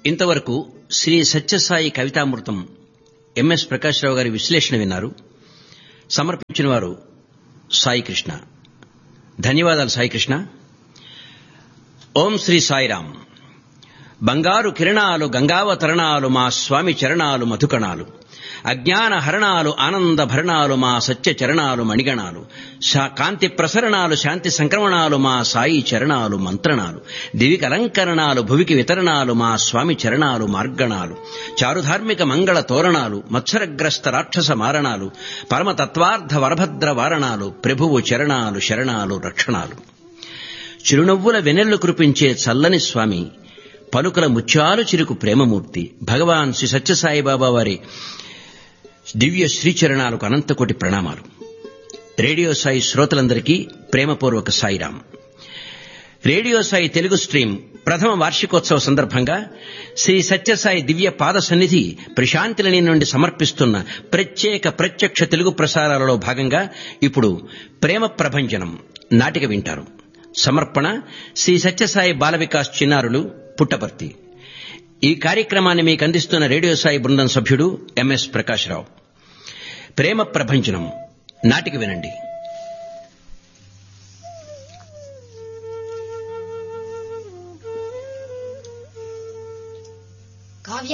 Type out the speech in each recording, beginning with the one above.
ఇంతవరకు శ్రీ సత్యసాయి కవితామృతం ఎంఎస్ ప్రకాశ్రావు గారి విశ్లేషణ విన్నారు సమర్పించిన వారు సాయి కృష్ణ ధన్యవాదాలు సాయి కృష్ణ ఓం శ్రీ సాయిరాం బంగారు కిరణాలు గంగావతరణాలు మా స్వామి చరణాలు మధుకణాలు అజ్ఞాన హరణాలు ఆనంద భరణాలు మా సత్య చరణాలు మణిగణాలు శా- కాంతి ప్రసరణాలు శాంతి సంక్రమణాలు మా సాయి చరణాలు మంత్రణాలు దివిక అలంకరణాలు భువికి వితరణాలు మా స్వామి చరణాలు మార్గణాలు చారుధార్మిక మంగళ తోరణాలు మత్సరగ్రస్త రాక్షస మారణాలు పరమతత్వార్థ వరభద్ర వారణాలు ప్రభువు చరణాలు శరణాలు రక్షణాలు చిరునవ్వుల వెనెల్లు కురిపించే చల్లని స్వామి పలుకల ముత్యాలు చిరుకు ప్రేమమూర్తి భగవాన్ శ్రీ సత్యసాయిబాబా వారి దివ్య శ్రీచరణాలకు అనంతకోటి ప్రణామాలు రేడియో సాయి శ్రోతలందరికీ ప్రేమపూర్వక సాయిరాం రేడియో సాయి తెలుగు స్ట్రీమ్ ప్రథమ వార్షికోత్సవ సందర్భంగా శ్రీ సత్యసాయి దివ్య పాద సన్నిధి ప్రశాంతిలని నుండి సమర్పిస్తున్న ప్రత్యేక ప్రత్యక్ష తెలుగు ప్రసారాలలో భాగంగా ఇప్పుడు ప్రేమ ప్రభంజనం నాటిక వింటారు సమర్పణ శ్రీ సత్యసాయి బాల వికాస్ చిన్నారులు పుట్టపర్తి ఈ కార్యక్రమాన్ని మీకు అందిస్తున్న రేడియో సాయి బృందం సభ్యుడు ఎంఎస్ ప్రకాశ్రావు ప్రేమ ప్రభంజనం నాటిక వినండి కావ్య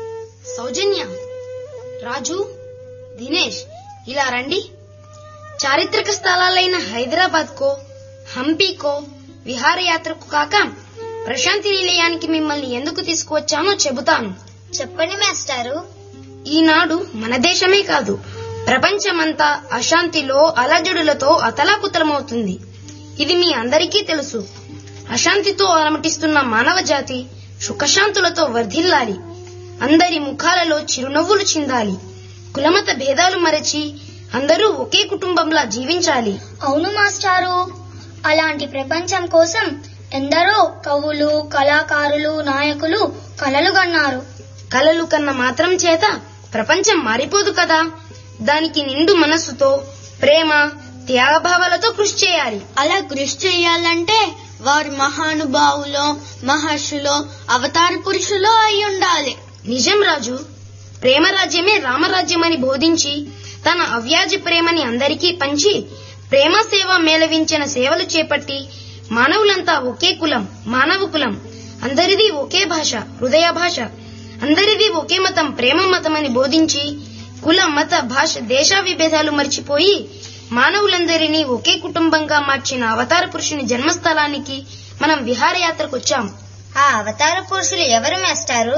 సౌజన్య రాజు దినేష్ ఇలా రండి చారిత్రక స్థలాలైన హైదరాబాద్ కో హంపీకో విహారయాత్రకు కాక ప్రశాంతి నిలయానికి మిమ్మల్ని ఎందుకు తీసుకువచ్చానో చెబుతాను చెప్పండి మాస్టారు ఈనాడు మన దేశమే కాదు ప్రపంచమంతా అశాంతిలో అలజడులతో అతలాకుతలమవుతుంది ఇది మీ అందరికీ తెలుసు అశాంతితో అలమటిస్తున్న మానవ జాతి సుఖశాంతులతో వర్ధిల్లాలి అందరి ముఖాలలో చిరునవ్వులు చిందాలి కులమత భేదాలు మరచి అందరూ ఒకే కుటుంబంలా జీవించాలి అవును మాస్టారు అలాంటి ప్రపంచం కోసం ఎందరో కవులు కళాకారులు నాయకులు కలలు కన్నారు కలలు కన్న మాత్రం చేత ప్రపంచం మారిపోదు కదా దానికి నిండు మనస్సుతో ప్రేమ త్యాగభావాలతో కృషి చేయాలి అలా కృషి చేయాలంటే వారు మహానుభావులో మహర్షులో అవతార పురుషులో అయి ఉండాలి నిజం రాజు ప్రేమరాజ్యమే రామరాజ్యమని బోధించి తన అవ్యాజ ప్రేమని అందరికీ పంచి ప్రేమ సేవ మేళవించిన సేవలు చేపట్టి మానవులంతా ఒకే కులం మానవ కులం అందరిది ఒకే భాష హృదయ భాష అందరిది ఒకే మతం ప్రేమ మతం అని బోధించి కుల మత భాష దేశ విభేదాలు మర్చిపోయి మానవులందరినీ ఒకే కుటుంబంగా మార్చిన అవతార పురుషుని జన్మస్థలానికి మనం విహారయాత్రకు వచ్చాం ఆ అవతార పురుషులు ఎవరు మాస్టారు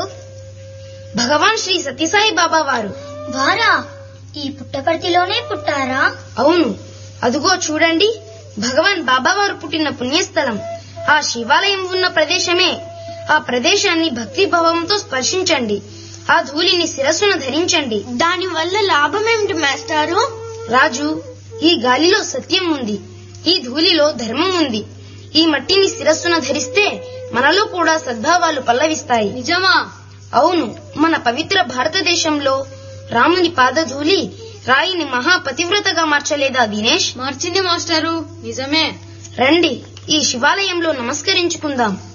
భగవాన్ శ్రీ సత్యసాయి బాబా వారు వారా ఈ పుట్టపర్తిలోనే పుట్టారా అవును అదుగో చూడండి భగవాన్ బాబావారు పుట్టిన పుణ్యస్థలం ఆ శివాలయం ఉన్న ప్రదేశమే ఆ ప్రదేశాన్ని భక్తి భావంతో స్పర్శించండి ఆ ధూళిని శిరస్సున ధరించండి దాని వల్ల లాభం ఏమిటి మాస్టారు రాజు ఈ గాలిలో సత్యం ఉంది ఈ ధూళిలో ధర్మం ఉంది ఈ మట్టిని శిరస్సున ధరిస్తే మనలో కూడా సద్భావాలు పల్లవిస్తాయి నిజమా అవును మన పవిత్ర భారతదేశంలో రాముని పాదధూళి రాయిని మహాపతివ్రతగా మార్చలేదా దినేష్ మార్చింది మాస్టారు నిజమే రండి ఈ శివాలయంలో నమస్కరించుకుందాం